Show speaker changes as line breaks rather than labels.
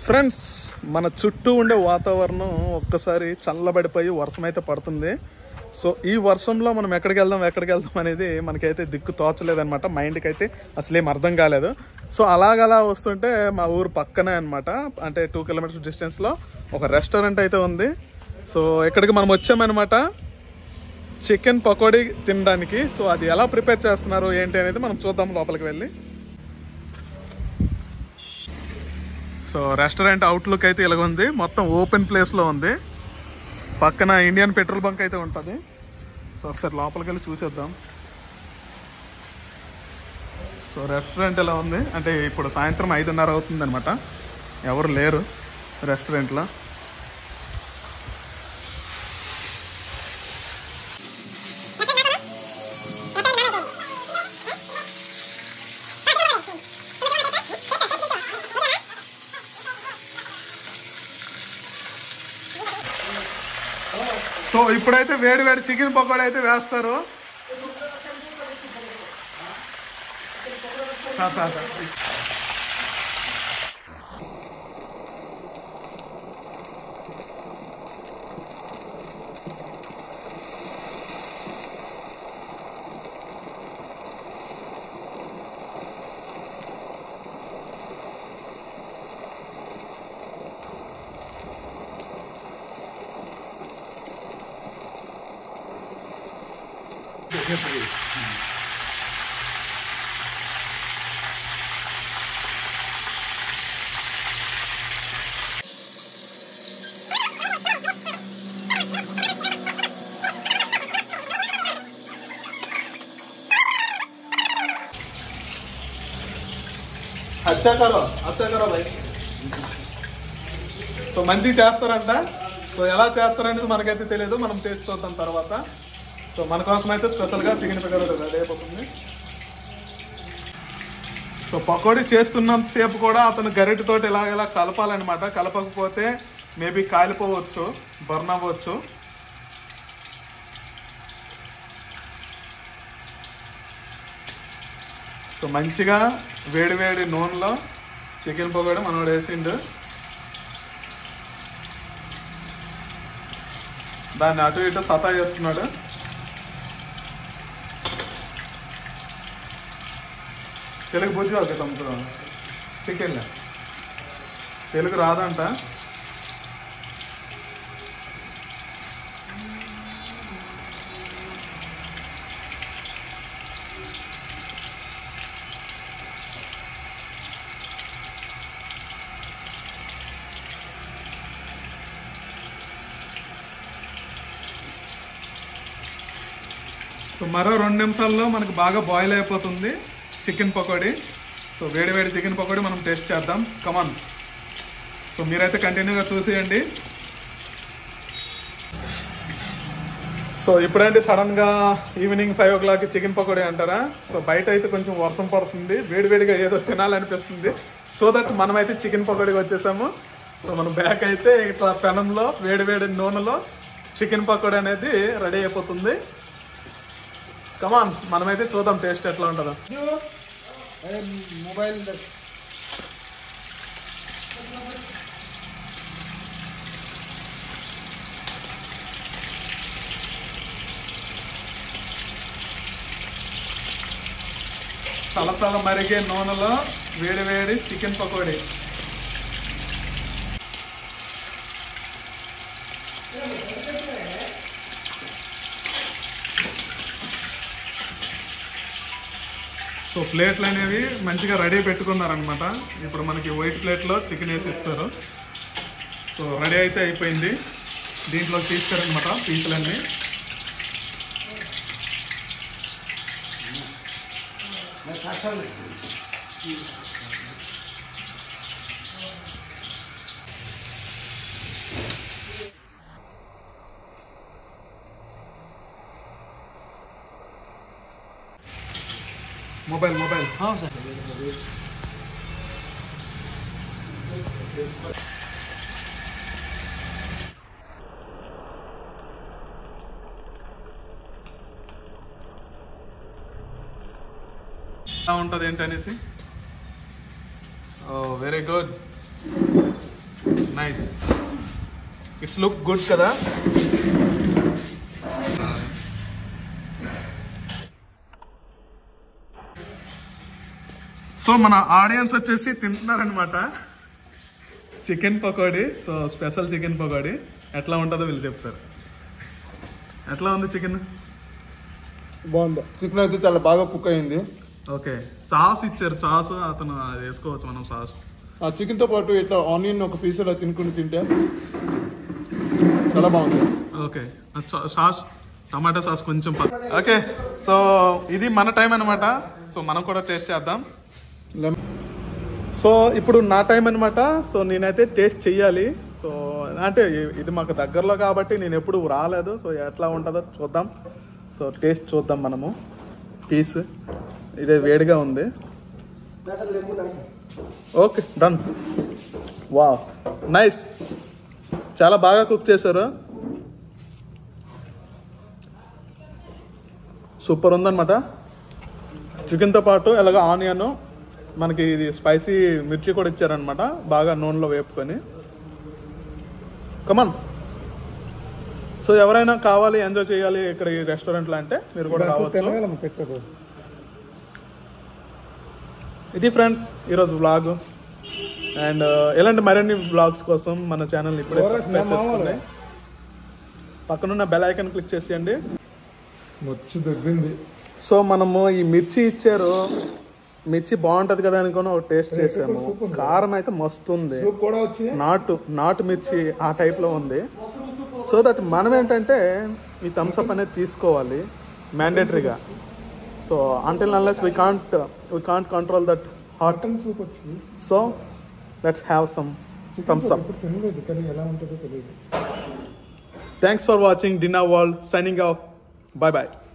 Friends మన చుట్టూ ఉండే వాతావరణం ఒక్కసారి చల్లబడిపోయి వర్షం అయితే పడుతుంది సో ఈ వర్షంలో మనం ఎక్కడికి వెళ్దాం ఎక్కడికి వెళ్దాం అనేది మనకైతే దిక్కు తోచలేదన్నమాట మైండ్కి అయితే అసలు ఏం అర్థం కాలేదు సో అలాగలా వస్తుంటే మా ఊరు పక్కనే అన్నమాట అంటే టూ కిలోమీటర్స్ డిస్టెన్స్లో ఒక రెస్టారెంట్ అయితే ఉంది సో ఇక్కడికి మనం వచ్చామన్నమాట చికెన్ పకోడీ తినడానికి సో అది ఎలా ప్రిపేర్ చేస్తున్నారు ఏంటి అనేది మనం చూద్దాం లోపలికి వెళ్ళి సో రెస్టారెంట్ అవుట్లుక్ అయితే ఇలాగ ఉంది మొత్తం ఓపెన్ ప్లేస్లో ఉంది పక్కన ఇండియన్ పెట్రోల్ బంక్ అయితే ఉంటుంది సో ఒకసారి లోపలికి వెళ్ళి చూసేద్దాం సో రెస్టారెంట్ ఎలా ఉంది అంటే ఇప్పుడు సాయంత్రం ఐదున్నర అవుతుంది అనమాట ఎవరు లేరు రెస్టారెంట్లో సో ఇప్పుడైతే వేడి వేడి చికెన్ పకోడీ అయితే వేస్తారు తా, తా, తా. అచ్చా కరో అచ్చా కరో భయ్ సో మంచిగా చేస్తారంట సో ఎలా చేస్తారనేది మనకైతే తెలియదు మనం టేస్ట్ చూద్దాం తర్వాత సో మన కోసం అయితే స్పెషల్గా చికెన్ పికర్ రెడీ అయిపోతుంది సో పకోడీ చేస్తున్నంత సేపు కూడా అతను గరిటెతోటి ఇలా ఇలా కలపాలన్నమాట కలపకపోతే మేబీ కాలిపోవచ్చు బర్న్ అవ్వచ్చు సో మంచిగా వేడి వేడి నూనెలో చికెన్ పకోడీ మనోడు వేసిండు దాన్ని అటు ఇటు సతా చేస్తున్నాడు తెలుగు బుజ్జి వాళ్ళకి తమ్ముడు చికెన్ తెలుగు రాదంట సో మరో రెండు నిమిషాల్లో మనకు బాగా బాయిల్ అయిపోతుంది చికెన్ పకోడీ సో వేడి వేడి చికెన్ పకోడీ మనం టేస్ట్ చేద్దాం కమాన్ సో మీరైతే కంటిన్యూగా చూసేయండి సో ఇప్పుడంటే సడన్ గా evening five o'clock chicken pakodi అంటారా సో బయట అయితే కొంచెం వర్షం పడుతుంది వేడివేడిగా ఏదో తినాలనిపిస్తుంది సో దట్ మనమైతే చికెన్ పకోడీకి వచ్చేసాము సో మన బ్యాక్ అయితే ఇట్లా పెనంలో వేడివేడి నూనెలో చికెన్ పకోడీ అనేది రెడీ అయిపోతుంది కమాన్ మనమైతే చూద్దాం టేస్ట్ ఎట్లా ఉంటుందో
मोबाइल
తలతల మరిగే నూనెలో వేడి వేడి చికెన్ పకోడీ సో ప్లేట్లు అనేవి మంచిగా రెడీ పెట్టుకున్నారనమాట ఇప్పుడు మనకి వైట్ ప్లేట్లో చికెన్ వేసి ఇస్తారు సో రెడీ అయితే అయిపోయింది దీంట్లో తీస్తారనమాట పీసులన్నీ
मैं काटा
మొబైల్ మొబైల్
हाँ सर
ఎలా ఉంటుంది ఏంటనేసి oh very good nice it's look good కదా సో మన ఆడియన్స్ వచ్చేసి తింటున్నారనమాట chicken pakodi so special chicken pakodi ఎట్లా ఉంటుందో వీళ్ళు చెప్తారు ఎట్లా ఉంది చికెన్
బాగుంది చికెన్ అయితే చాలా బాగా కుక్ అయింది
ఓకే సాస్ ఇచ్చారు సాస్ అతను అది వేసుకోవచ్చు మనం సాస్
ఆ చికెన్ తో పాటు ఇట్లా ఆనియన్ ఒక పీస్ అలా తినుకుని తింటే చాలా బాగుంది
ఓకే సాస్ టమాటా సాస్ కొంచెం ఓకే సో ఇది మన టైం అనమాట సో మనం కూడా టేస్ట్ చేద్దాం
లెమన్
సో ఇప్పుడు నా టైం అనమాట సో నేనైతే టేస్ట్ చెయ్యాలి సో అంటే ఇ- ఇది మాకు దగ్గరలో కాబట్టి నేను ఎప్పుడు రాలేదు సో ఎట్లా ఉంటుందో చూద్దాం సో టేస్ట్ చూద్దాం మనము పీస్ ఇదే వేడిగా ఉంది ఓకే డన్ వా నైస్ చాలా బాగా కుక్ చేశారు సూపర్ ఉందన్నమాట చికెన్తో పాటు ఎలాగ ఆనియన్ మనకి ఇది స్పైసీ మిర్చి కూడా ఇచ్చారనమాట బాగా నూనెలో వేపుకొని కమన్ సో ఎవరైనా కావాలి ఎంజాయ్ చేయాలి ఇక్కడ ఈ రెస్టారెంట్లో అంటే మీరు కూడా రావచ్చు
పెట్టదు
ఇది ఫ్రెండ్స్ ఈరోజు వ్లాగ్ అండ్ ఇలాంటి మరిన్ని వ్లాగ్స్ కోసం మన ఛానల్ ఇప్పుడే
Alright,
సబ్స్క్రైబ్
నా మామూలే.
చేసుకోండి పక్కనున్న బెల్ ఐకాన్ క్లిక్ చేసేయండి
వచ్చి తగ్గింది
సో మనము ఈ మిర్చి ఇచ్చారు మిర్చి బాగుంటది కదా అనుకుని ఒక టేస్ట్ చేసాము కారం అయితే మస్తు ఉంది
సూప్ కూడా వచ్చి
నాటు నాటు మిర్చి ఆ టైప్లో ఉంది సో దట్ మనం ఏంటంటే ఈ థమ్స్అప్ అనేది తీసుకోవాలి మ్యాండేటరీగా so until unless we can't we can't control that hot
mutton soup వచ్చి
so let's have some Thums Up
ఇప్పుడు తినలేదు కానీ ఎలా ఉంటుందో తెలియదు
thanks for watching dinner world signing off bye bye